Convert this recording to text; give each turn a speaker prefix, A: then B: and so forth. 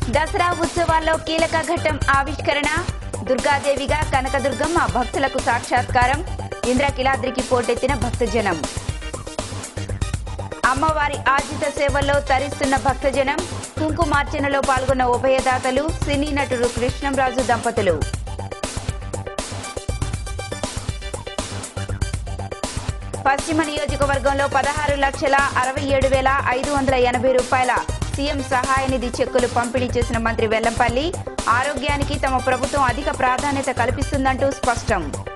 A: దసరా ఉత్సవాల్లో కీలక ఘట్టం ఆవిష్కరణ దుర్గాదేవిగా కనకదుర్గమ్మ భక్తులకు సాక్షాత్కారం ఇంద్రకిలాద్రికి పోటెత్తిన భక్తజనం అమ్మవారి ఆర్జిత సేవల్లో తరిస్తున్న భక్తజనం కుంకుమార్చనలో పాల్గొన్న ఉభయదాతలు సినీ నటుడు కృష్ణంరాజు దంపతులు పశ్చిమ నియోజకవర్గంలో పదహారు లక్షల అరవై ఏడు వేల ఐదు వందల ఎనభై రూపాయల సీఎం సహాయ నిధి చెక్కులు పంపిణీ చేసిన మంత్రి వెల్లంపల్లి ఆరోగ్యానికి తమ ప్రభుత్వం అధిక ప్రాధాన్యత కల్పిస్తుందంటూ స్పష్టం